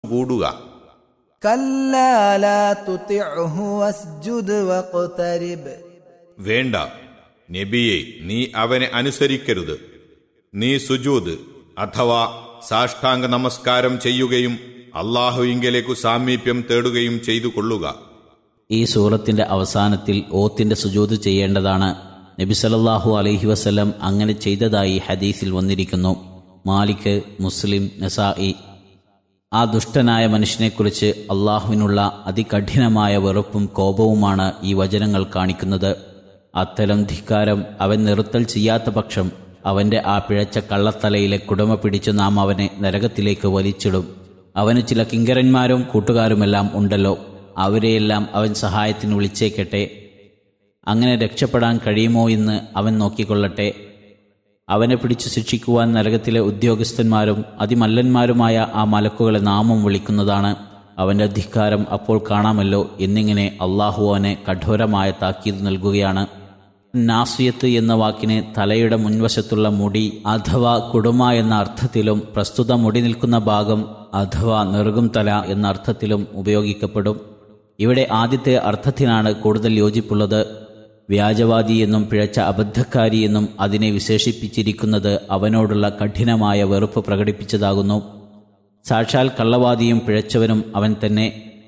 കൂടുക كلا لا تطعه واسجد واقترب വേണ്ട നബിയെ നീ അവനെ അനുസരിക്കരുത് നീ സുജൂദ് അഥവാ സാഷ്ടാംഗ നമസ്കാരം ചെയ്യുകയും അള്ളാഹുവിങ്കലേക്കു സാമീപ്യം തേടുകയും ചെയ്തു കൊള്ളുക ഈ സൂറത്തിന്റെ അവസാനത്തിൽ ഓത്തിന്റെ സുജൂത് ചെയ്യേണ്ടതാണ് നബി സല്ലല്ലാഹു അലൈഹി വസല്ലം അങ്ങനെ ചെയ്തതായി ഹദീസിൽ വന്നിരിക്കുന്നു മാലിക് മുസ്ലിം നസായി ആ ദുഷ്ടനായ മനുഷ്യനെക്കുറിച്ച് അള്ളാഹുവിനുള്ള അതികഠിനമായ വെറുപ്പും കോപവുമാണ് ഈ വചനങ്ങൾ കാണിക്കുന്നത് അത്തരം ധിക്കാരം അവൻ നിർത്തൽ ചെയ്യാത്ത പക്ഷം അവന്റെ ആ പിഴച്ച കള്ളത്തലയിലെ കുടമ പിടിച്ച് നാം അവനെ നരകത്തിലേക്ക് വലിച്ചിടും അവന് ചില കിങ്കരന്മാരും കൂട്ടുകാരുമെല്ലാം ഉണ്ടല്ലോ അവരെയെല്ലാം അവൻ സഹായത്തിന് വിളിച്ചേക്കട്ടെ അങ്ങനെ രക്ഷപ്പെടാൻ കഴിയുമോ എന്ന് അവൻ നോക്കിക്കൊള്ളട്ടെ അവനെ പിടിച്ചു ശിക്ഷിക്കുവാൻ നരകത്തിലെ ഉദ്യോഗസ്ഥന്മാരും അതിമല്ലന്മാരുമായ ആ മലക്കുകളെ നാമം വിളിക്കുന്നതാണ് അവന്റെ ധിക്കാരം അപ്പോൾ കാണാമല്ലോ എന്നിങ്ങനെ അള്ളാഹു അവനെ കഠോരമായ താക്കീത് നൽകുകയാണ് നാസിയത്ത് എന്ന വാക്കിന് തലയുടെ മുൻവശത്തുള്ള മുടി അഥവാ കുടുമ എന്ന അർത്ഥത്തിലും പ്രസ്തുത മുടി നിൽക്കുന്ന ഭാഗം അഥവാ നെറുകും തല എന്ന അർത്ഥത്തിലും ഉപയോഗിക്കപ്പെടും ഇവിടെ ആദ്യത്തെ അർത്ഥത്തിനാണ് കൂടുതൽ യോജിപ്പുള്ളത് വ്യാജവാദി എന്നും പിഴച്ച അബദ്ധക്കാരി എന്നും അതിനെ വിശേഷിപ്പിച്ചിരിക്കുന്നത് അവനോടുള്ള കഠിനമായ വെറുപ്പ് പ്രകടിപ്പിച്ചതാകുന്നു സാക്ഷാൽ കള്ളവാദിയും പിഴച്ചവനും അവൻ തന്നെ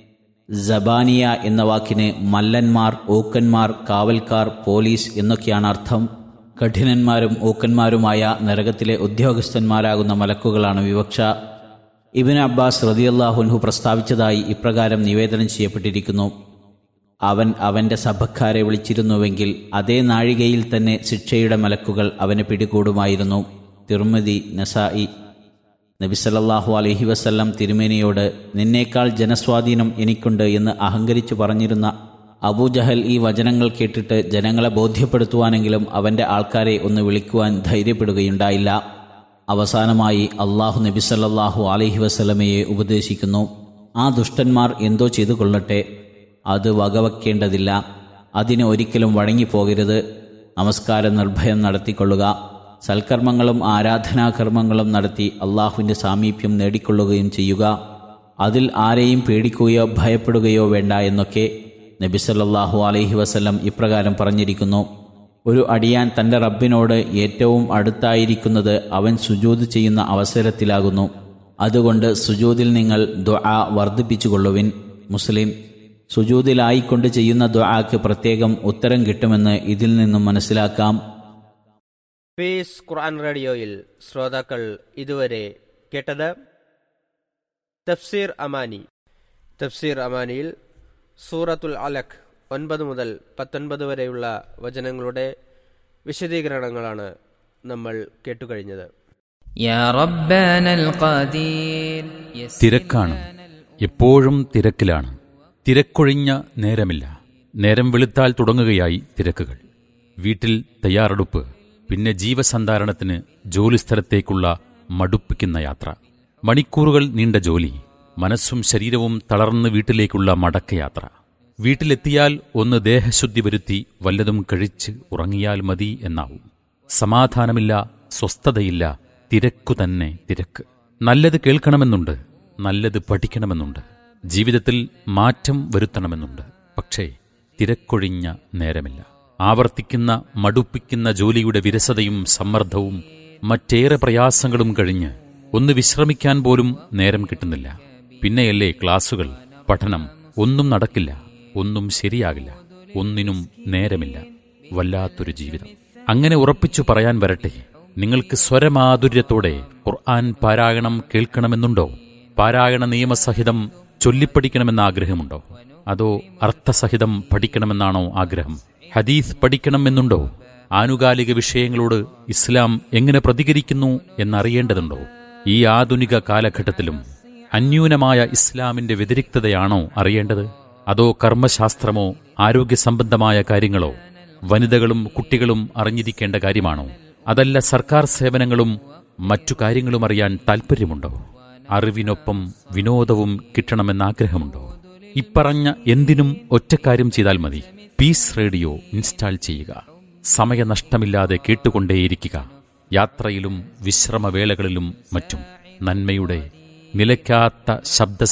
ജബാനിയ എന്ന വാക്കിന് മല്ലന്മാർ ഊക്കന്മാർ കാവൽക്കാർ പോലീസ് എന്നൊക്കെയാണ് അർത്ഥം കഠിനന്മാരും ഊക്കന്മാരുമായ നരകത്തിലെ ഉദ്യോഗസ്ഥന്മാരാകുന്ന മലക്കുകളാണ് വിവക്ഷ ഇബിൻ അബ്ബാസ് റതിയല്ലാഹുൻഹു പ്രസ്താവിച്ചതായി ഇപ്രകാരം നിവേദനം ചെയ്യപ്പെട്ടിരിക്കുന്നു അവൻ അവന്റെ സഭക്കാരെ വിളിച്ചിരുന്നുവെങ്കിൽ അതേ നാഴികയിൽ തന്നെ ശിക്ഷയുടെ മലക്കുകൾ അവനെ പിടികൂടുമായിരുന്നു തിർമതി നസായി നബിസല്ലാഹു അലഹി വസല്ലം തിരുമേനിയോട് നിന്നേക്കാൾ ജനസ്വാധീനം എനിക്കുണ്ട് എന്ന് അഹങ്കരിച്ചു പറഞ്ഞിരുന്ന അബൂജഹൽ ഈ വചനങ്ങൾ കേട്ടിട്ട് ജനങ്ങളെ ബോധ്യപ്പെടുത്തുവാനെങ്കിലും അവന്റെ ആൾക്കാരെ ഒന്ന് വിളിക്കുവാൻ ധൈര്യപ്പെടുകയുണ്ടായില്ല അവസാനമായി അള്ളാഹു നബിസല്ലാഹു അലഹി വസല്ലമയെ ഉപദേശിക്കുന്നു ആ ദുഷ്ടന്മാർ എന്തോ ചെയ്തു കൊള്ളട്ടെ അത് വകവയ്ക്കേണ്ടതില്ല അതിന് ഒരിക്കലും വഴങ്ങിപ്പോകരുത് നമസ്കാരം നിർഭയം നടത്തിക്കൊള്ളുക സൽക്കർമ്മങ്ങളും ആരാധനാകർമ്മങ്ങളും നടത്തി അള്ളാഹുവിൻ്റെ സാമീപ്യം നേടിക്കൊള്ളുകയും ചെയ്യുക അതിൽ ആരെയും പേടിക്കുകയോ ഭയപ്പെടുകയോ വേണ്ട എന്നൊക്കെ നബിസല്ലാഹു അലൈഹി വസല്ലം ഇപ്രകാരം പറഞ്ഞിരിക്കുന്നു ഒരു അടിയാൻ തൻ്റെ റബ്ബിനോട് ഏറ്റവും അടുത്തായിരിക്കുന്നത് അവൻ സുജൂത് ചെയ്യുന്ന അവസരത്തിലാകുന്നു അതുകൊണ്ട് സുജൂതിൽ നിങ്ങൾ ദുആ വർദ്ധിപ്പിച്ചുകൊള്ളുവിൻ മുസ്ലിം സുജൂതിലായിക്കൊണ്ട് ചെയ്യുന്ന ദുആക്ക് പ്രത്യേകം ഉത്തരം കിട്ടുമെന്ന് ഇതിൽ നിന്നും മനസ്സിലാക്കാം പീസ് ഖുർആൻ റേഡിയോയിൽ ശ്രോതാക്കൾ ഇതുവരെ കേട്ടത് തഫ്സീർ അമാനി തഫ്സീർ അമാനിയിൽ സൂറത്തുൽ അലഖ് ഒൻപത് മുതൽ പത്തൊൻപത് വരെയുള്ള വചനങ്ങളുടെ വിശദീകരണങ്ങളാണ് നമ്മൾ കേട്ടുകഴിഞ്ഞത് يا ربنا القدير തിരക്കാണ് എപ്പോഴും തിരക്കിലാണ് തിരക്കൊഴിഞ്ഞ നേരമില്ല നേരം വെളുത്താൽ തുടങ്ങുകയായി തിരക്കുകൾ വീട്ടിൽ തയ്യാറെടുപ്പ് പിന്നെ ജീവസന്ധാരണത്തിന് ജോലിസ്ഥലത്തേക്കുള്ള മടുപ്പിക്കുന്ന യാത്ര മണിക്കൂറുകൾ നീണ്ട ജോലി മനസ്സും ശരീരവും തളർന്ന് വീട്ടിലേക്കുള്ള മടക്കയാത്ര വീട്ടിലെത്തിയാൽ ഒന്ന് ദേഹശുദ്ധി വരുത്തി വല്ലതും കഴിച്ച് ഉറങ്ങിയാൽ മതി എന്നാവും സമാധാനമില്ല സ്വസ്ഥതയില്ല തിരക്കു തന്നെ തിരക്ക് നല്ലത് കേൾക്കണമെന്നുണ്ട് നല്ലത് പഠിക്കണമെന്നുണ്ട് ജീവിതത്തിൽ മാറ്റം വരുത്തണമെന്നുണ്ട് പക്ഷേ തിരക്കൊഴിഞ്ഞ നേരമില്ല ആവർത്തിക്കുന്ന മടുപ്പിക്കുന്ന ജോലിയുടെ വിരസതയും സമ്മർദ്ദവും മറ്റേറെ പ്രയാസങ്ങളും കഴിഞ്ഞ് ഒന്ന് വിശ്രമിക്കാൻ പോലും നേരം കിട്ടുന്നില്ല പിന്നെയല്ലേ ക്ലാസുകൾ പഠനം ഒന്നും നടക്കില്ല ഒന്നും ശരിയാകില്ല ഒന്നിനും നേരമില്ല വല്ലാത്തൊരു ജീവിതം അങ്ങനെ ഉറപ്പിച്ചു പറയാൻ വരട്ടെ നിങ്ങൾക്ക് സ്വരമാധുര്യത്തോടെ ഖുർആൻ പാരായണം കേൾക്കണമെന്നുണ്ടോ പാരായണ നിയമസഹിതം ചൊല്ലിപ്പഠിക്കണമെന്ന ആഗ്രഹമുണ്ടോ അതോ അർത്ഥസഹിതം പഠിക്കണമെന്നാണോ ആഗ്രഹം ഹദീസ് പഠിക്കണമെന്നുണ്ടോ ആനുകാലിക വിഷയങ്ങളോട് ഇസ്ലാം എങ്ങനെ പ്രതികരിക്കുന്നു എന്നറിയേണ്ടതുണ്ടോ ഈ ആധുനിക കാലഘട്ടത്തിലും അന്യൂനമായ ഇസ്ലാമിന്റെ വ്യതിരിക്തതയാണോ അറിയേണ്ടത് അതോ കർമ്മശാസ്ത്രമോ ആരോഗ്യ സംബന്ധമായ കാര്യങ്ങളോ വനിതകളും കുട്ടികളും അറിഞ്ഞിരിക്കേണ്ട കാര്യമാണോ അതല്ല സർക്കാർ സേവനങ്ങളും മറ്റു കാര്യങ്ങളും അറിയാൻ താൽപ്പര്യമുണ്ടോ അറിവിനൊപ്പം വിനോദവും കിട്ടണമെന്ന് ആഗ്രഹമുണ്ടോ ഇപ്പറഞ്ഞ എന്തിനും ഒറ്റക്കാര്യം ചെയ്താൽ മതി പീസ് റേഡിയോ ഇൻസ്റ്റാൾ ചെയ്യുക സമയനഷ്ടമില്ലാതെ കേട്ടുകൊണ്ടേയിരിക്കുക യാത്രയിലും വിശ്രമവേളകളിലും മറ്റും നന്മയുടെ നിലയ്ക്കാത്ത ശബ്ദ